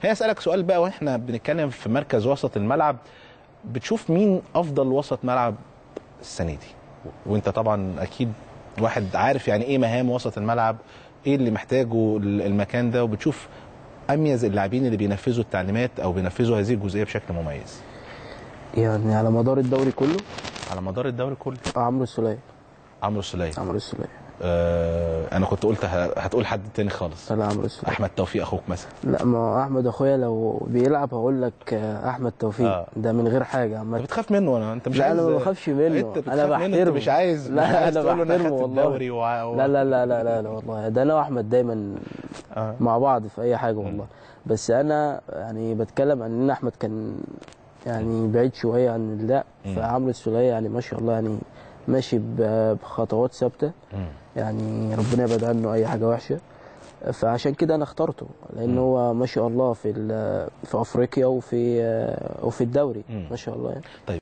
هي اسالك سؤال بقى واحنا بنتكلم في مركز وسط الملعب بتشوف مين افضل وسط ملعب السنه دي وانت طبعا اكيد واحد عارف يعني ايه مهام وسط الملعب ايه اللي محتاجه المكان ده وبتشوف اميز اللاعبين اللي بينفذوا التعليمات او بينفذوا هذه الجزئيه بشكل مميز يعني على مدار الدوري كله على مدار الدوري كله عمرو السوليه عمرو السوليه عمرو السوليه آه انا كنت قلت ه- هتقول حد تاني خالص لا عمرو السوليه احمد توفيق اخوك مثلا لا ما هو احمد اخويا لو بيلعب هقول لك آه، احمد توفيق آه. ده من غير حاجه انت عامه بتخاف منه انا انت مش لا عايز انا ما بخافش منه انت بتخاف انا منه، بحترمه انت مش عايز لا مش عايز انا تقول له انا بحترمه خدت والله الدوري وع- و... لا لا لا لا لا, لا والله ده انا واحمد دايما آه. مع بعض في اي حاجه والله بس انا يعني بتكلم عن ان احمد كان يعني بعيد شويه عن اللعب مم. فعمرو السوليه يعني ما شاء الله يعني ماشي ب- بخطوات ثابته مم. يعني ربنا يبعد عنه اي حاجه وحشه فعشان كده انا اخترته لان هو ما شاء الله في ال- في افريقيا وفي وفي الدوري مم. ما شاء الله يعني